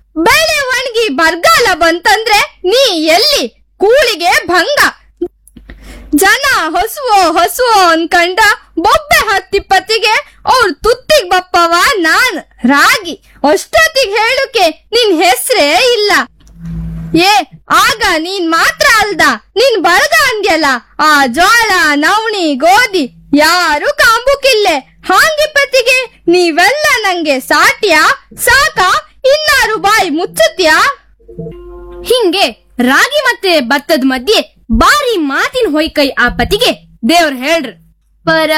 ಬೆಳೆ ಒಣಗಿ ಬರಗಾಲ ಬಂತಂದ್ರೆ ನೀ ಎಲ್ಲಿ ಕೂಳಿಗೆ ಭಂಗ ಜನ ಹೊಸುವೋ ಹೊಸುವೋ ಅನ್ಕಂಡ ಬೊಬ್ಬೆ ಹತ್ತಿಪ್ಪತ್ತಿಗೆ ಅವ್ರ ತುತ್ತಿಗ್ ಬಪ್ಪವ ನಾನ್ ರಾಗಿ ಅಷ್ಟೊತ್ತಿಗೆ ಹೇಳುಕೆ ನಿನ್ ಹೆಸ್ರೇ ಇಲ್ಲ ಏ ಆಗ ನೀನ್ ಮಾತ್ರ ಅಲ್ದ ನೀನ್ ಬಳಗ ಅಂದ್ಯಲ್ಲ ಆ ಜೋಳ ನವಣಿ ಗೋಧಿ ಯಾರು ಕಾಂಬುಕಿಲ್ಲೆ ಹಾಂಗಿಪ್ಪತ್ತಿಗೆ ನೀವೆಲ್ಲ ನಂಗೆ ಸಾಟ್ಯಾ ಸಾಕ ಇನ್ನಾರು ಬಾಯಿ ಮುಚ್ಚುತ್ಯಾ ಹಿಂಗೆ ರಾಗಿ ಮತ್ತೆ ಭತ್ತದ ಮಧ್ಯೆ ಬಾರಿ ಮಾತಿನ ಹೊಯ್ಕೈ ಆ ಪತಿಗೆ ದೇವ್ರ ಹೇಳ್ರ ಪರ